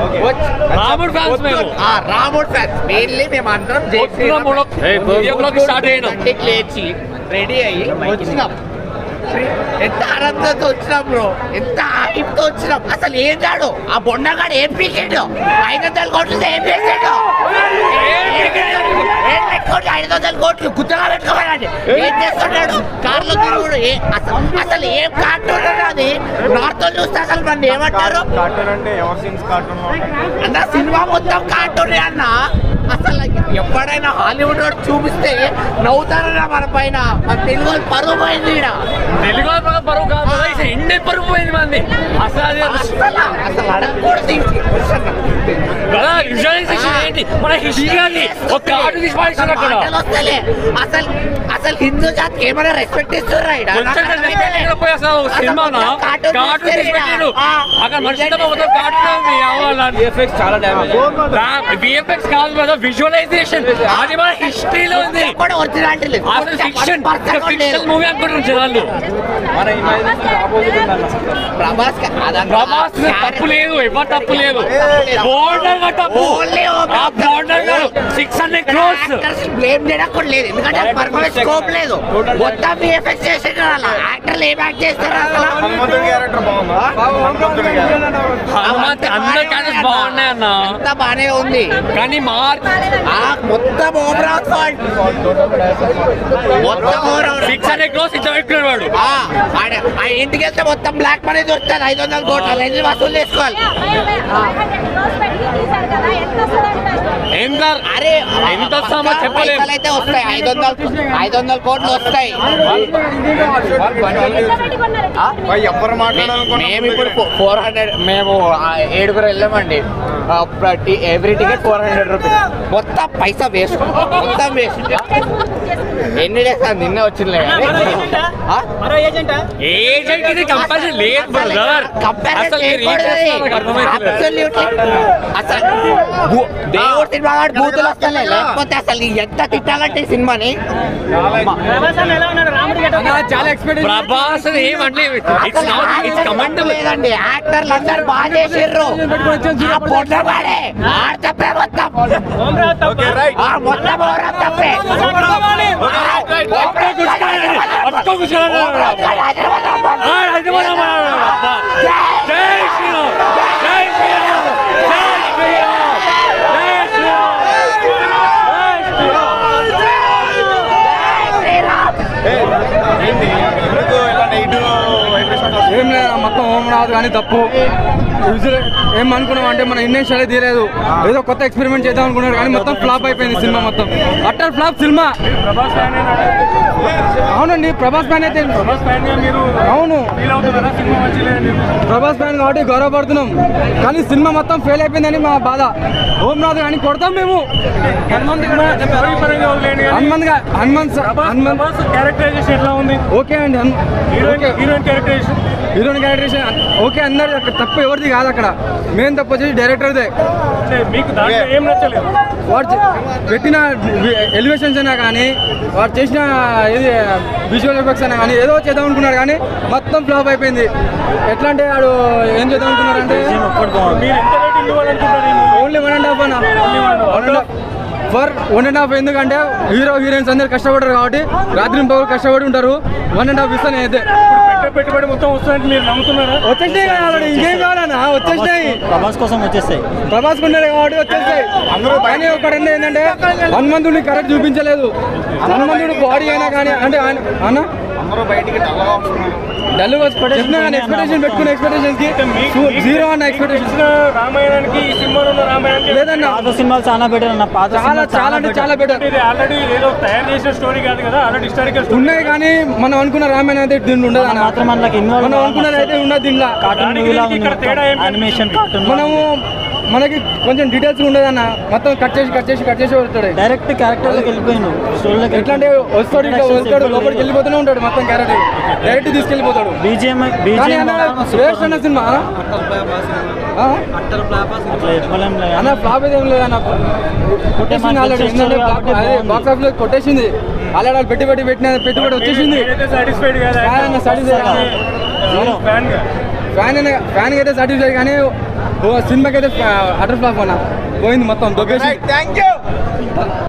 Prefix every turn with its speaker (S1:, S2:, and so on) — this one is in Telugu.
S1: రాముడు ఫ్యాన్స్ మేము
S2: ఆ, రాముడు ఫ్యాన్స్ మెయిన్లీ మేము అందరం జై
S1: పొద్దున మూడు వీడియో బ్లాగ్ స్టార్ట్ అయినాం
S2: గంటకి లేచి రెడీ అయ్యి వచ్చినాం ఎంత ఆనందంతో వచ్చినాం బ్రో ఎంత ఆహింతో వచ్చినాం అసలు ఏం కాడు ఆ బొండగాడు ఏం పీకాడు ఐదు వందల కోట్లు ఏం చేసాడు ఏం పెట్టుకోండి ఐదు వందల కోట్లు గుత్తగా పెట్టుకోమన్నాడు ఏం చేస్తున్నాడు కార్లో తిరుగుడు ఏ- అసలు అసలు ఏం కార్టూన్ అది నార్త్ చూస్తే అసలు మన ఏమంటారు
S3: కార్టూన్ అంటే ఎవర్ సీన్స్ కార్టూన్
S2: అన్న సినిమా మొత్తం కార్టూన్ అన్న అసలు ఎప్పుడైనా హాలీవుడ్ వాడు చూపిస్తే నవ్వుతారన్న మన పైన మన తెలుగు వాళ్ళు పరువు పోయింది ఈడ
S1: తెలుగు వాళ్ళ పరువు కాదు కదా, ఇది ఇండియన్ పరువు పోయింది మంది అసలు అది
S2: అసలు అసలు అడగకూడదు ఈ question.
S1: కదా విజువలైజేషన్ ఏంటి మన హిస్టరీ అది ఒక కార్డు తీసి పాడేసారు అక్కడ
S2: మాటలు వస్తలే అసలు అసలు హిందూ జాతికి ఏమైనా రెస్పెక్ట్ ఇస్తుర్రా ఈడ?
S1: కొంచెం
S2: నాకు అర్థమైతే
S1: respect ఇవ్వకపోయి అసలు ఒక
S2: అసలు
S1: సినిమానా
S2: మొత్తం cartoon
S1: కార్డు
S2: తీస్తారు
S1: తీసి
S2: ఈడ.
S1: పెట్టారు
S2: ఆ.
S1: అక్కడ మనిషి మొత్తం కార్డు ఉంది
S4: విఎఫ్ఎక్స్ చాలా డ్యామేజ్
S1: విఎఫ్ఎక్స్ కాదు కదా విజువలైజేషన్ అది మన హిస్టరీలో ఉంది
S2: కూడా ఒరిజినాలిటీ లేదు
S1: అసలు ఫిక్షన్
S2: One percent కూడా
S1: ఫిక్షన్
S2: లేదు.
S1: మూవీ అనుకుంటున్నారు జనాలు
S4: మన ఇమాజినేషన్ ఆపోజిట్ ఉందన్న
S2: ప్రభాస్ కి అదంతా
S1: ప్రభాస్ మీద తప్పు లేదు ఎవరు తప్పు లేదు బోర్డర్ గా తప్పు
S2: Only ఒక-
S1: ఆ బోర్డర్ గారు six hundred crores
S2: actors blame చేయడానికి కూడా లేదు ఎందుకంటే పర్ఫార్మెన్స్ స్కోప్ లేదు మొత్తం విఎఫ్ఎక్స్ చేసేది అలా యాక్టర్లు ఏం యాక్ట్ చేస్తారు అసలు
S3: హనుమంతుడి క్యారెక్టర్ బాగుందా హనుమంతుడి క్యారెక్టర్
S1: హనుమంత్ అందరి క్యారెక్టర్స్ బాగున్నాయి అన్న
S2: అంతా బానే ఉంది
S1: కానీ మార్
S2: ఆ మొత్తం ఓవరాల్ ఫాల్ట్ మొత్తం ఓవరాల్
S1: సిక్స్ హండ్రెడ్ క్రోర్స్ ఇచ్చి పెట్టుకున్నాడు వాడు
S2: ఆ ఆడ- ఆ ఇంటికి వెళ్తే మొత్తం బ్లాక్ మనీ దొరుకుతుంది ఐదు వందల కోట్ల రెండు వసూలు చేసుకోవాలి
S1: ఏం సార్
S2: అరే
S1: ఎంత వస్తామో చెప్పలేం.
S2: పైసలు అయితే వస్తాయి ఐదు వందల ఐదు వందల కోట్లు వస్తాయి
S3: భయ్ ఎవ్వరు
S2: మేము ఇప్పుడు
S3: మాట్లాడాలనుకున్నా
S2: ఫోర్ హండ్రెడ్ మేము ఆ ఏడుగురు వెళ్ళామండి every ticket four hundred rupees మొత్తం పైసా వేస్ట్ మొత్తం వేస్ట్ ఎన్ని డేస్ నిన్న వచ్చిందిలే కానీ. ఆ?
S1: ఏజెంట్ ఇది కంపల్సరీ లేదు బ్రదర్
S2: Comparison
S1: అసలు మీరు ఏం
S2: చేయకూడదు.
S1: చేస్తున్నారు నాకు అర్థమైతలేదు.
S2: Absolutely. అసలు బూ- దేవుడు సినిమా కాబట్టి బూతులు వస్తాయి లేకపోతే అసలు ఎంత తిట్టాలంటే ఈ సినిమాని
S4: చాలా ఎక్స్పెక్ట్
S1: ప్రభాస్ అది ఏమంటే ఇట్స్
S2: అసలు
S1: నాట్ ఇట్స్ కమెండబుల్
S2: లేదండి యాక్టర్లు అందరు బాగా చేసిర్రు ఆ పొట్టవాడే ఆడ తప్పే మొత్తం
S3: ఓకే రైట్
S2: ఆ మొత్తం ఓవరాల్ తప్పే
S1: ఒక్క కూర్చోండి. ఒక్క కూర్చోండి. ఆ, హైదరాబాద్ అమ్మా. జై శ్రీరామ్ జై శ్రీరామ్ జై శ్రీరామ్ జై శ్రీరామ్ జై శ్రీరామ్
S3: ఏంటి ఎందుకు ఇలా నెగిటివ్ వైబ్రేషన్
S4: ఏం లేదు మొత్తం ఓం రాదు కానీ తప్పు యూజువల్ ఏం అనుకున్నాం అంటే మన ఇండియన్ స్టైల్ తీయలేదు ఏదో కొత్త ఎక్స్పెరిమెంట్ చేద్దాం అనుకున్నారు కానీ మొత్తం ఫ్లాప్ అయిపోయింది సినిమా మొత్తం అట్టర్ ఫ్లాప్ సినిమా అవునండి ప్రభాస్ ఫ్యాన్ అయితే అవును ప్రభాస్ ఫ్యాన్ కాబట్టి గౌరవపడుతున్నాం కానీ సినిమా మొత్తం ఫెయిల్ అయిపోయిందని మా బాధ ఓం రాదు కానీ కొడతాం మేము హనుమంత్ హనుమంత్ గా- హనుమంత్ స- హనుమంత్
S5: క్యారెక్టరైజేషన్ ఎట్లా ఉంది
S4: ఓకే అండి హను-
S5: heroine
S4: okay.
S5: Heroine characterization
S4: heroine characterization okay అందరు అక్కడ తప్పు ఎవరిది కాదు అక్కడ మెయిన్ తప్పు వచ్చేసి డైరెక్టర్దే
S5: అంటే మీకు దాంట్లో ఏం నచ్చలేదు
S4: వాడు చే- పెట్టిన ఎలివేషన్స్ అయినా కానీ వాడు చేసిన ఇది విజువల్ ఎఫెక్ట్స్ అయినా కానీ ఏదో చేద్దాం అనుకున్నాడు కానీ మొత్తం ఫ్లాప్ అయిపోయింది ఎట్లా అంటే వాడు ఏం చేద్దాం అనుకున్నారంటే
S5: మీరు ఎంత రేటింగ్ ఇవ్వాలనుకుంటారు ఈ movie?
S4: Only one and half అన్న one and half for one and half ఎందుకంటే హీరో హీరోయిన్స్ అందరు కష్టపడరు కాబట్టి రాత్రి పగలు కష్టపడి ఉంటారు వన్ అండ్ హాఫ్ ఇస్తాను అయితే
S5: పెట్టే పెట్టుబడి మొత్తం వస్తుందంటే మీరు నమ్ముతున్నారా
S4: వచ్చేసినాయి కదా already. ఇంకేం కావాలన్నా వచ్చేసినాయి
S6: ప్రభాస్ కోసం వచ్చేస్తాయి
S4: ప్రభాస్ కున్నారు కాబట్టి వచ్చేస్తాయి అందరూ కానీ ఒకటి ఏంటంటే హనుమంతుడిని కరెక్ట్ చూపించలేదు హనుమంతుడు బాడీ అయినా కానీ అంటే ఆయన అన్న
S3: అందరూ బయటికి డల్గా వస్తున్నారు
S4: డల్ చెప్పినా కానీ ఎక్స్పెక్టేషన్ పెట్టుకున్న ఎక్స్పెక్టేషన్స్ కి
S5: మీకు-
S4: జీరో అన్న
S5: మీకు
S4: ఎక్స్పెక్టేషన్
S5: ఇచ్చిన రామాయణానికి ఈ సినిమాలో ఉన్న రామాయణానికి
S4: లేదన్న
S6: పాత సినిమాలు చాలా బెటర్ అన్న పాత
S4: చాలా
S6: సినిమాలు
S4: చాలా అంటే చాలా బెటర్
S5: ఇది ఆల్రెడీ ఏదో తయారు చేసిన స్టోరీ కాదు కదా ఆల్రెడీ హిస్టారికల్ స్టోరీ
S4: ఉన్నాయి కానీ మనం అనుకున్న రామాయణ అయితే దీంట్లో ఉండదు అన్న
S6: మాత్రం అందులోకి ఇన్వాల్వ్
S4: మనం అనుకున్నది అయితే ఉండదు దీంట్లో
S6: కార్టూన్
S5: దానికి
S6: మూవీలా
S5: దీనికి ఇక్కడ తేడా
S6: ఉంది
S5: ఏంటి?
S6: యానిమేషన్ కార్టూన్
S4: మనము మనకి కొంచెం డీటెయిల్స్ ఉండదు అన్న మొత్తం కట్ చేసి కట్ చేసి కట్ చేసి వస్తాడు
S6: డైరెక్ట్ క్యారెక్టర్ లోకి వెళ్ళిపోయాను స్టోరీలోకి
S4: ఎట్లా అంటే వస్తాడు ఇట్లా వస్తాడు లోపలికి వెళ్ళిపోతూనే ఉంటాడు మొత్తం క్యారెక్టర్ డైరెక్ట్ తీసుకెళ్ళిపోతాడు
S6: బీజిఎం
S4: కానీ
S6: బీజిఎం
S4: అన్న శ్రేష్ఠ అన్న సినిమా ఆ?
S6: అట్లా చెప్పలేం లే.
S4: అన్న ఫ్లాప్ ఏం లేదన్న కొట్టేసింది
S6: మనకు
S4: ఆల్రెడీ
S6: తెలిసిన
S4: ఏంటంటే
S6: story కాబట్టి
S4: అదే
S6: బాగుంది.
S4: బాక్స్ ఆఫీస్ లో కొట్టేసింది ఆల్రెడీ వాళ్ళు పెట్టి పెట్టి పెట్టిన పెట్టుబడి వచ్చేసింది
S5: సాటిస్ఫైడ్
S4: ఫ్యాన్ అన్న సాటిస్ఫై
S5: ఫ్యాన్ గా
S4: ఫ్యాన్ అయినా ఫ్యాన్ అయితే సాటిస్ఫై కానీ ఓ సినిమాకి అయితే అటర్ ఫ్లాప్ అన్న పోయింది మొత్తం దొబ్బేసి
S3: థ్యాంక్ యూ